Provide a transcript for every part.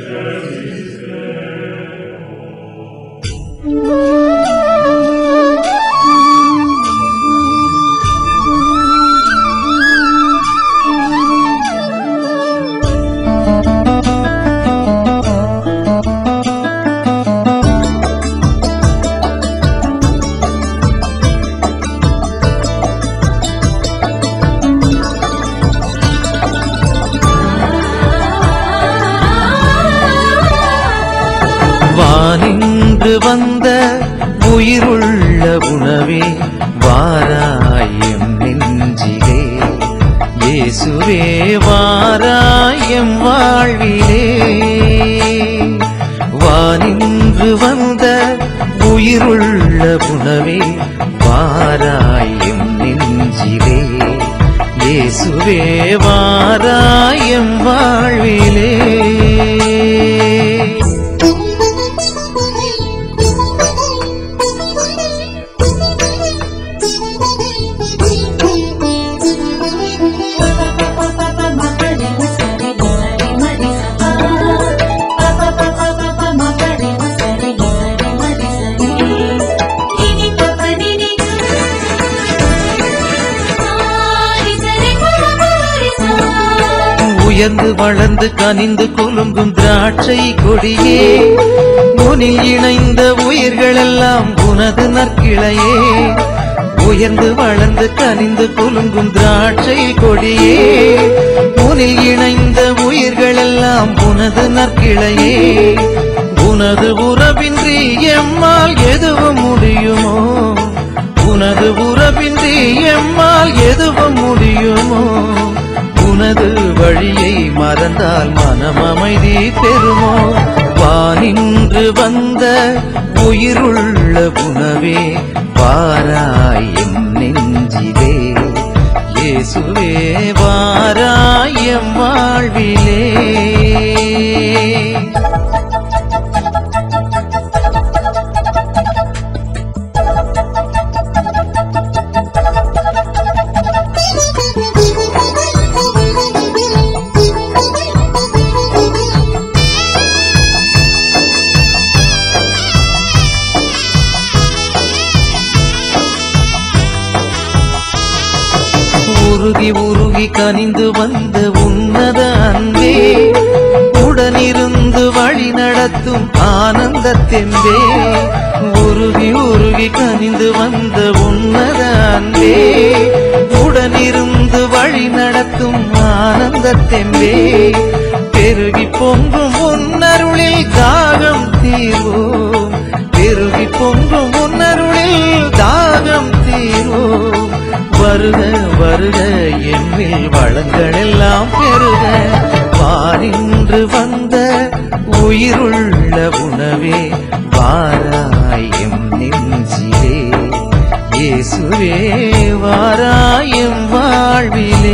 வானின்று வந்த உயிருள்ள உணவே வாராயம் நெஞ்சிலே இயேசுவே வாராயம் வாழ்விலே வானின்று வந்த உயிருள்ள உணவே வாராயம் நெஞ்சிலே இயேசுவே வாராயம் வாழ்விலே உயர்ந்து வளர்ந்து கனிந்து குலுங்கும் திராட்சை கொடியே உனில் இணைந்த உயிர்களெல்லாம் உனது நற்கிளையே உயர்ந்து வளர்ந்து கனிந்து குலுங்கும் திராட்சை கொடியே உனில் இணைந்த உயிர்களெல்லாம் உனது நற்கிளையே உனது உறவின்றி எம்மால் எதுவும் முடியுமோ உனது உறவின்றி எம்மால் எதுவும் முடியுமோ உனது வழியை மறந்தால் மனம் அமைதி பெறுமோ வானின்று வந்த உயிருள்ள உணவே வாராயம் நெஞ்சிலே இயேசுவே வாராயம் வாழ்விலே உருகி உருகி கனிந்து வந்த உன்னத அன்பே உடனிருந்து வழி நடத்தும் ஆனந்த தெம்பே உருகி உருகி கனிந்து வந்த உன்னத அன்பே உடனிருந்து வழி நடத்தும் ஆனந்த தெம்பே பெருகி பொங்கும் உன்னருளில் தாகம் தீர்வோம் பெருகி பொங்கும் உன்னருளில் தாகம் தீர்வோம் வருக வருக எம்மில் வளங்கள் எல்லாம் பெருக வாரின்று வந்த உயிருள்ள உணவே வாராயம் நெஞ்சிலே இயேசுவே வாராயம் வாழ்விலே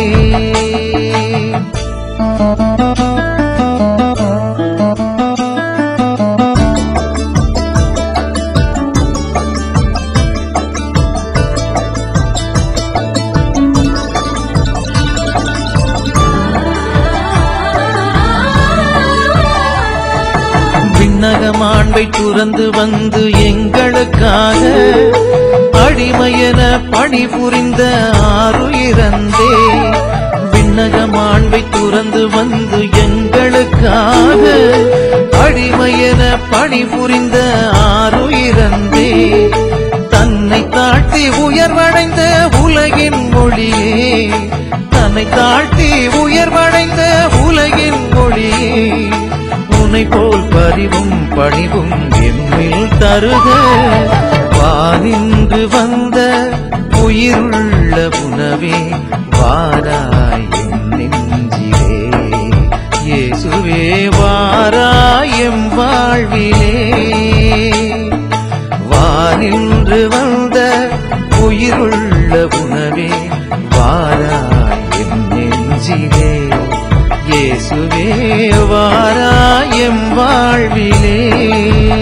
விண்ணகமாண்பை துறந்து வந்து எங்களுக்காக அடிமையென பணிபுரிந்த ஆறுயிரந்தே விண்ணகமாண்பை துறந்து வந்து எங்களுக்காக அடிமையென பணிபுரிந்த ஆறுயிரந்தே தன்னை தாழ்த்தி உயர்வடைந்த உலகின் மொழியே தன்னை தாழ்த்தி உயர்வடைந்த உலகின் மொழியே உன்னை போல் பரிவும் பணிவும் எம்மில் தருக வானின்று வந்த உயிருள்ள உணவே வாராயம் நெஞ்சிலே இயேசுவே வாராயம் வாழ்விலே வானின்று வந்த உயிருள்ள உணவே வாராயம் நெஞ்சிலே இயேசுவே வாராயம் வாழ்விலே